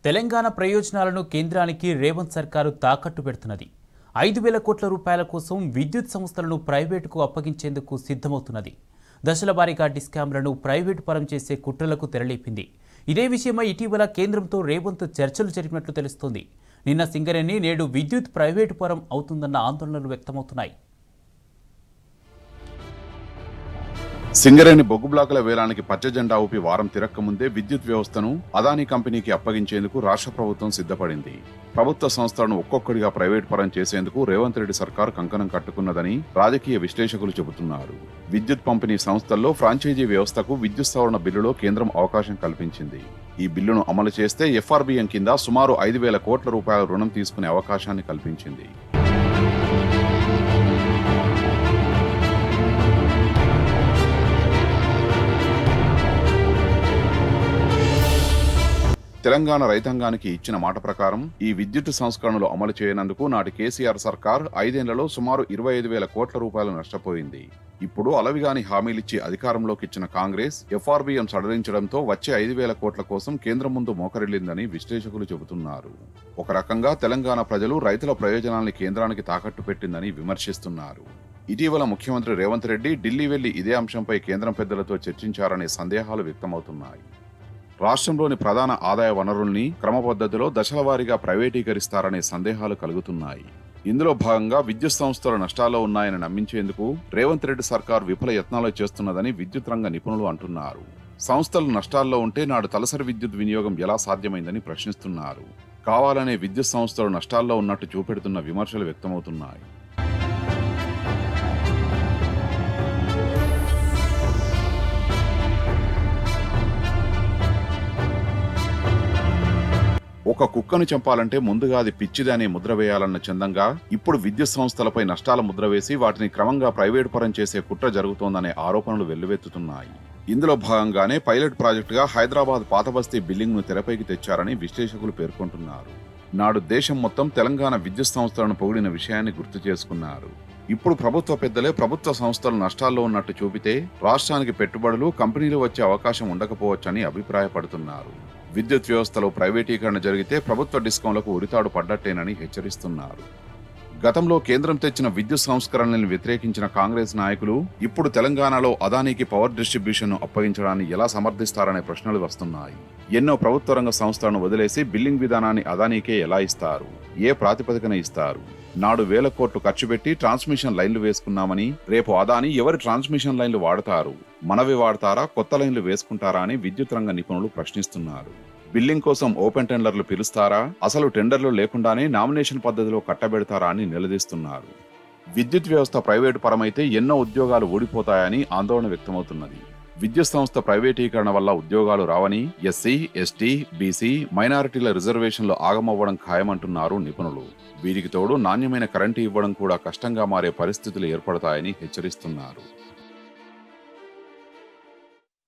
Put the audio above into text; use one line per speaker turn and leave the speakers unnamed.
తెలంగాణ ప్రయోజనాలను కేంద్రానికి రేవంత్ సర్కారు తాకట్టు పెడుతున్నది ఐదు వేల కోట్ల రూపాయల కోసం విద్యుత్ సంస్థలను ప్రైవేటుకు అప్పగించేందుకు సిద్ధమవుతున్నది దశల వారీగా డిస్కామ్లను ప్రైవేటు పరం చేసే కుట్రలకు తెరలేపింది ఇదే విషయమై ఇటీవల కేంద్రంతో రేవంత్ చర్చలు జరిపినట్లు తెలుస్తోంది నిన్న సింగరేణి నేడు విద్యుత్ ప్రైవేటు పరం అవుతుందన్న ఆందోళనలు వ్యక్తమవుతున్నాయి
సింగరేణి బొగ్గు బ్లాకుల వేలానికి పచ్చ జెండా ఊపి వారం తిరక్కముందే విద్యుత్ వ్యవస్థను అదానీ కంపెనీకి అప్పగించేందుకు రాష్ట్ర ప్రభుత్వం సిద్ధపడింది ప్రభుత్వ సంస్థలను ఒక్కొక్కడిగా ప్రైవేట్ పరం చేసేందుకు రేవంత్ రెడ్డి సర్కార్ కంకణం కట్టుకున్నదని రాజకీయ విశ్లేషకులు చెబుతున్నారు విద్యుత్ పంపిణీ సంస్థల్లో ఫ్రాంచైజీ వ్యవస్థకు విద్యుత్ సవరణ బిల్లులో కేంద్రం అవకాశం కల్పించింది ఈ బిల్లును అమలు చేస్తే ఎఫ్ఆర్బిఎం కింద సుమారు ఐదు వేల కోట్ల రూపాయల రుణం తీసుకునే అవకాశాన్ని కల్పించింది తెలంగాణ రైతాంగానికి ఇచ్చిన మాట ప్రకారం ఈ విద్యుత్ సంస్కరణలు అమలు చేయనందుకు నాటి కేసీఆర్ సర్కార్ ఐదేళ్లలో సుమారు ఇరవై ఐదు వేల కోట్ల రూపాయలు నష్టపోయింది ఇప్పుడు అలవిగాని హామీలిచ్చి అధికారంలోకి ఇచ్చిన కాంగ్రెస్ ఎఫ్ఆర్బిఎం సడలించడంతో వచ్చే ఐదు వేల కోట్ల కోసం కేంద్రం ముందు మోకరిల్లిందని విశ్లేషకులు చెబుతున్నారు ఒక రకంగా తెలంగాణ ప్రజలు రైతుల ప్రయోజనాల్ని కేంద్రానికి తాకట్టు పెట్టిందని విమర్శిస్తున్నారు ఇటీవల ముఖ్యమంత్రి రేవంత్ రెడ్డి ఢిల్లీ వెళ్లి ఇదే అంశంపై కేంద్రం పెద్దలతో చర్చించారనే సందేహాలు వ్యక్తమవుతున్నాయి రాష్ట్రంలోని ప్రధాన ఆదాయ వనరుల్ని క్రమపద్ధతిలో దశల వారీగా ప్రైవేటీకరిస్తారనే సందేహాలు కలుగుతున్నాయి ఇందులో భాగంగా విద్యుత్ సంస్థలు నష్టాల్లో ఉన్నాయని నమ్మించేందుకు రేవంత్ రెడ్డి సర్కార్ విఫల యత్నాలు చేస్తున్నదని విద్యుత్ రంగ నిపుణులు అంటున్నారు సంస్థలు నష్టాల్లో ఉంటే నాడు తలసరి విద్యుత్ వినియోగం ఎలా సాధ్యమైందని ప్రశ్నిస్తున్నారు కావాలనే విద్యుత్ సంస్థలు నష్టాల్లో ఉన్నట్టు చూపెడుతున్న విమర్శలు వ్యక్తమవుతున్నాయి ఒక కుక్కను చంపాలంటే ముందుగా అది పిచ్చిది అనే ముద్ర వేయాలన్న చందంగా ఇప్పుడు విద్యుత్ సంస్థలపై నష్టాల ముద్ర వేసి వాటిని క్రమంగా ప్రైవేటు పరం చేసే కుట్ర జరుగుతోందనే ఆరోపణలు వెల్లువెత్తుతున్నాయి ఇందులో భాగంగానే పైలట్ ప్రాజెక్టుగా హైదరాబాద్ పాతబస్తీ బిల్డింగ్ ను తెరపైకి తెచ్చారని విశ్లేషకులు పేర్కొంటున్నారు నాడు దేశం మొత్తం తెలంగాణ విద్యుత్ సంస్థలను పొగిడిన విషయాన్ని గుర్తు చేసుకున్నారు ఇప్పుడు ప్రభుత్వ పెద్దలే ప్రభుత్వ సంస్థలు నష్టాల్లో ఉన్నట్టు చూపితే రాష్ట్రానికి పెట్టుబడులు కంపెనీలు వచ్చే అవకాశం ఉండకపోవచ్చని అభిప్రాయపడుతున్నారు విద్యుత్ వ్యవస్థలో ప్రైవేటీకరణ జరిగితే ప్రభుత్వ డిస్కంలకు ఉరితాడు పడ్డట్టేనని హెచ్చరిస్తున్నారు గతంలో కేంద్రం తెచ్చిన విద్యుత్ సంస్కరణలను వ్యతిరేకించిన కాంగ్రెస్ నాయకులు ఇప్పుడు తెలంగాణలో అదానీకి పవర్ డిస్ట్రిబ్యూషన్ ను అప్పగించడాన్ని ఎలా సమర్థిస్తారనే ప్రశ్నలు వస్తున్నాయి ఎన్నో ప్రభుత్వ రంగ సంస్థలను వదిలేసి బిల్లింగ్ విధానాన్ని అదానీకే ఎలా ఇస్తారు ఏ ప్రాతిపదికన ఇస్తారు నాడు వేల కోట్లు ఖర్చు పెట్టి ట్రాన్స్మిషన్ లైన్లు వేసుకున్నామని రేపు అదాని ఎవరి ట్రాన్స్మిషన్ లైన్లు వాడతారు మనవి వాడతారా కొత్త లైన్లు వేసుకుంటారా అని విద్యుత్ రంగ నిపుణులు ప్రశ్నిస్తున్నారు బిల్లింగ్ కోసం ఓపెన్ టెండర్లు పిలుస్తారా అసలు టెండర్లు లేకుండానే నామినేషన్ పద్ధతిలో కట్టబెడతారా అని నిలదీస్తున్నారు విద్యుత్ వ్యవస్థ ప్రైవేటు పరమైతే ఎన్నో ఉద్యోగాలు ఊడిపోతాయని ఆందోళన వ్యక్తమవుతున్నది విద్యుత్ సంస్థ ప్రైవేటీకరణ వల్ల ఉద్యోగాలు రావని ఎస్సీ ఎస్టీ బీసీ మైనారిటీల రిజర్వేషన్లు ఆగమవ్వడం ఖాయమంటున్నారు నిపుణులు వీరికి తోడు నాణ్యమైన కరెంటు ఇవ్వడం కూడా కష్టంగా మారే పరిస్థితులు ఏర్పడతాయని హెచ్చరిస్తున్నారు